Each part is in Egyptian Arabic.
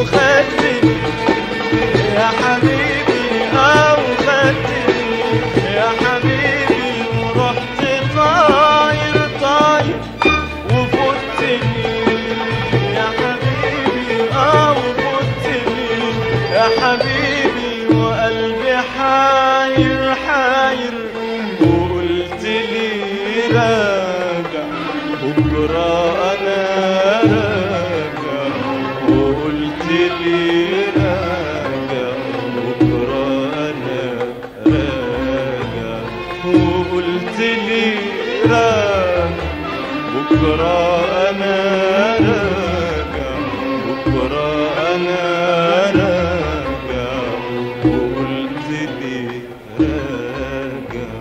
وخدتني يا حبيبي اه وخدتني يا حبيبي ورحت طاير طاير وفوتني يا حبيبي اه وفوتني يا حبيبي وقلبي حاير حاير وقلت لي راجع بكرة أنا راجع وقلت لي راجع بكرة أنا راجع وقلت لي راجع بكرة أنا راجع بكرة أنا راجع وقلت لي راجع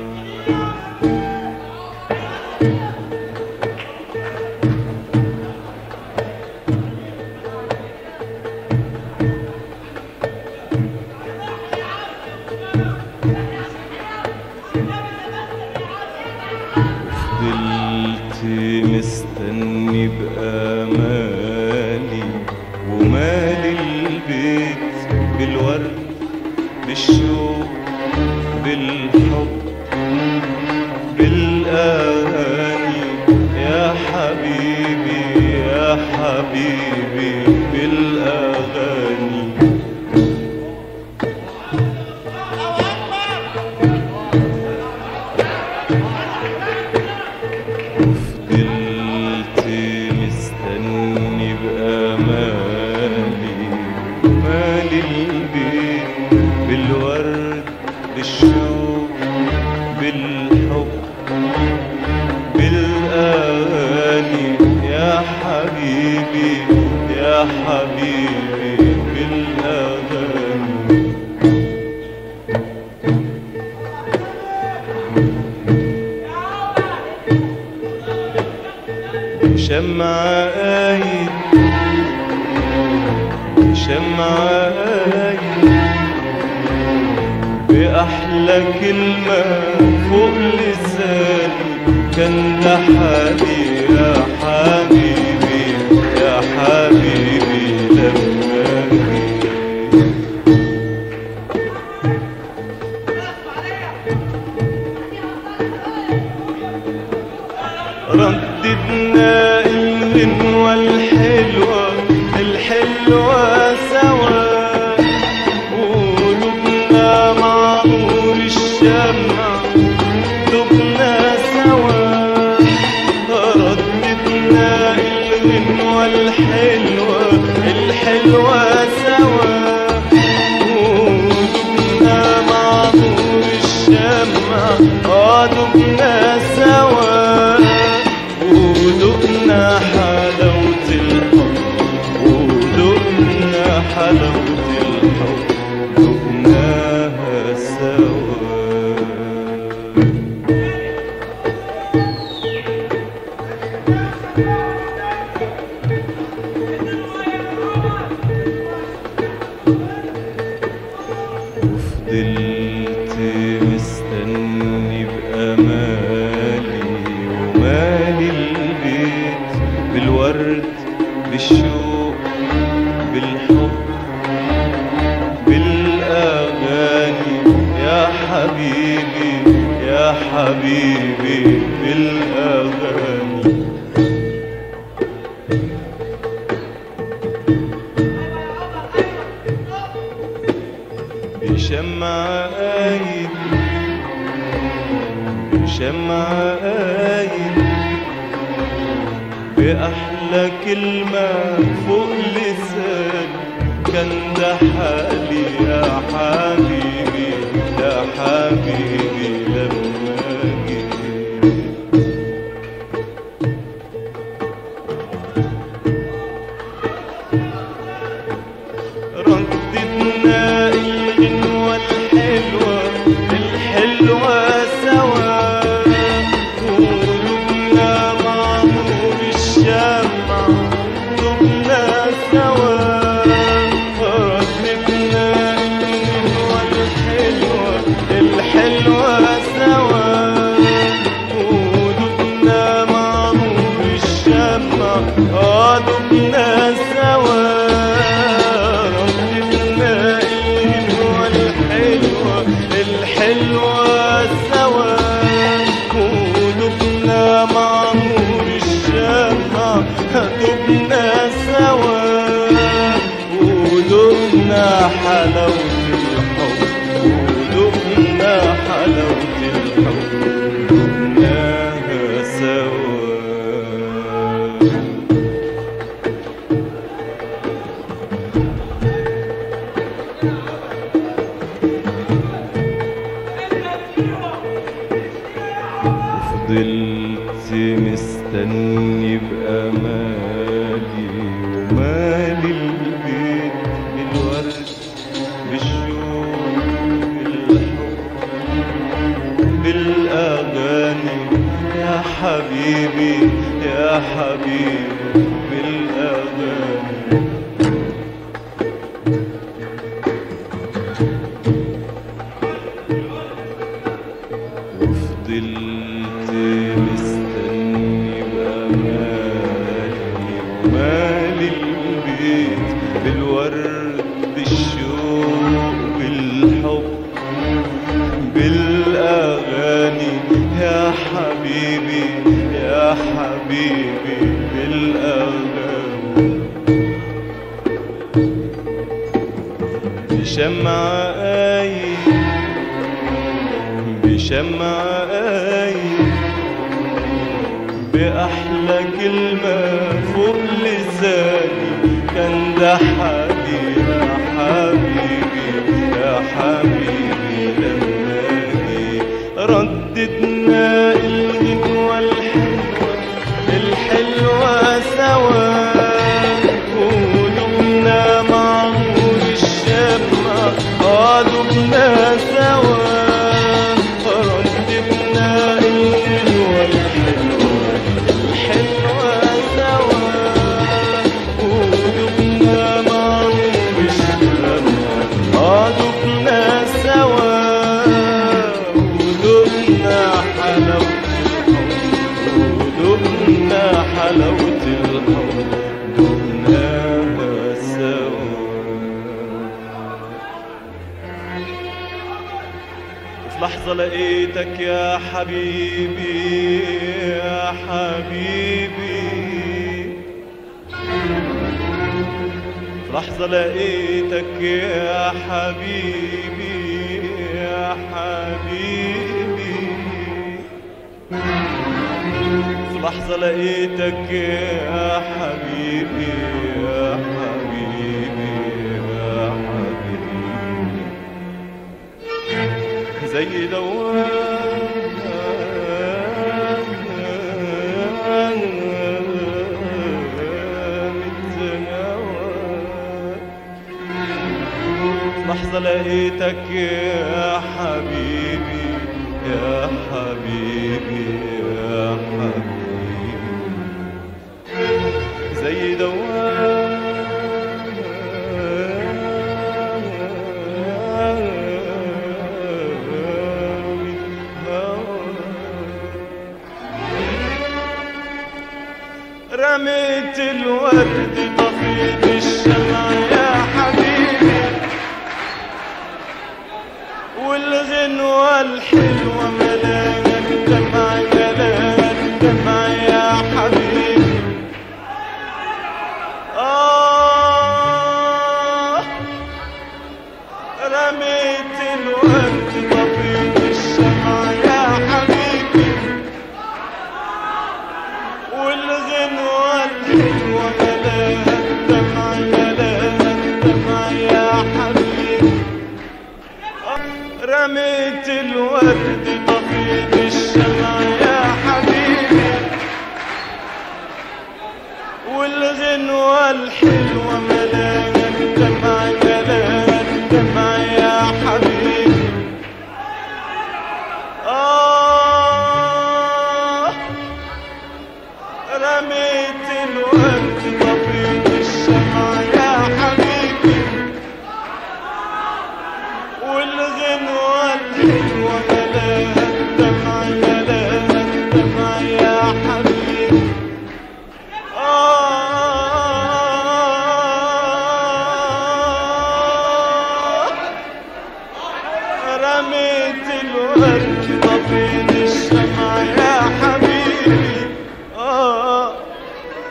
فضلت مستني بأمالي ومالي البيت بالورد بالشوق بالحب بالأغاني يا حبيبي يا حبيبي بالأغاني فضلت مستني بأمالي مالي البيت بالورد بالشوق بالحب بالأغاني يا حبيبي يا حبيبي بالأغاني شمعة قايد شمعة قايد بأحلى كلمة فوق لساني كان ده حالي يا حبيبي يا حبيبي لما جيت رددنا الغنوة الحلوة الحلوة سوا وقلوبنا مع نور الشمع دبنا سوا رددنا الغنوة الحلوة الحلوة سوا وقلوبنا مع نور الشمع اه دبنا سوا ودقنا حلاوة الحب ودقنا حلاوة الحب دقناها سوا وفضلت مستني بأمالي ومالي البيت بالورد بالشوق بالحب بالأغاني يا حبيبي يا حبيبي بالأغاني بشمع قايد بشمع قايد بأحلى كلمة فوق لساني كان ده حالي يا حبيبي يا حبيبي لما جيت رددنا الغنوة الحلوة الحلوة سوا قلوبنا مع نور الشمع دبنا سوا رددنا الغنوة الحلوة الحلوة سوا قلوبنا مع نور الشمع اه دبنا سوا حلاوة الحب ودقنا حلاوة الحب دقناها سوا فضلت مستني بأمالي ومالي البيت بالورد بالشوق بالحب بالأغاني يا حبيبي يا حبيبي بالأغاني وفضلت مستني بأمالي ومالي البيت بالورد بالشوق بالحب بالأغاني يا حبيبي يا حبيبي بالأغاني بشمع آي بشمع آي بأحلى كلمة فوق لساني كان ده حبيبي يا حبيبي يا حبيبي لما جه رددنا الغنوة الحلوة الحلوة سوا قلوبنا مع نور الشمع قلوبنا سوا رددنا الغنوة الحلوة الحلوة سوا قلوبنا مع نور الشمع قلوبنا سوا قلوبنا حلاوة الحب قلوبنا حلاوة الحب دقناها سوا في لحظة لقيتك يا حبيبي يا حبيبي في لحظة لقيتك يا حبيبي يا حبيبي في لحظة لقيتك يا حبيبي يا حبيبي يا حبيبي زي دوام التناوى لحظة لقيتك يا حبيبي يا حبيبي يا حبيبي زي دوام الهوى رميت الورد طفيت الشمع يا حبيبي والغنوة الحلوة ملاها الدمع ملاها الدمع يا حبيبي آه رميت الورد طفيت الشمع يا حبيبي والغنوة الحلوة ملاها الدمع ملاها الدمع يا حبيبي رميت الورد طفيت الشمع يا حبيبي والغنوة الحلوة ملاها الدمع ملاها الدمع يا حبيبي آه رميت الورد طفيت الشمع يا حبيبي والغنوة الحلوة ملاها الدمع ملاها الدمع يا حبيبي آه رميت الورد طفيت الشمع يا حبيبي آه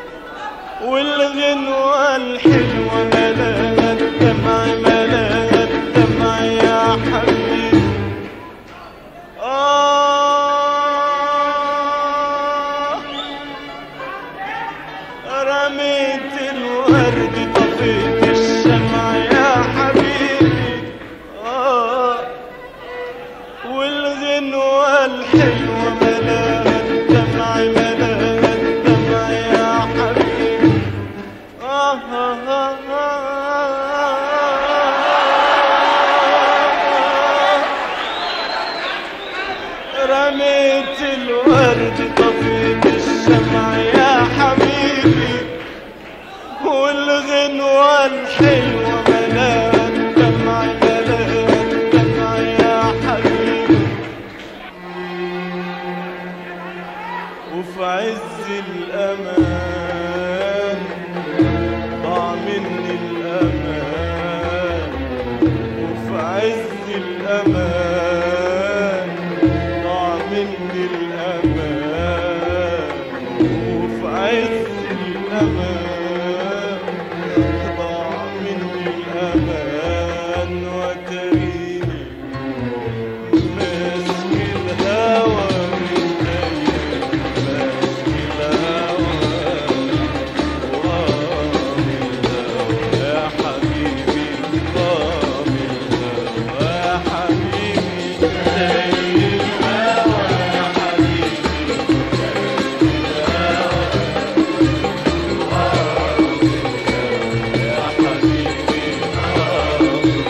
والغنوة الحلوة ملاها الدمع ملاها رميت الورد طفيت الشمع يا حبيبي والغنوة الحلوة ملات دمع ملات دمع يا حبيبي وفي عز الأمان ضاع مني الأمان وفي عز الأمان ضاع مني الأمان وفي عز الأمان ضاع مني الأمان وتريني ماسك الهوى من ماسك الهوى ورامي الهوى يا حبيبي رامي الهوى يا حبيبي زي الهوى يا حبيبي يا حبيبي رامي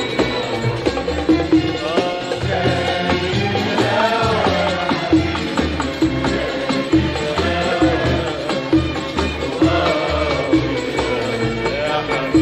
يا حبيبي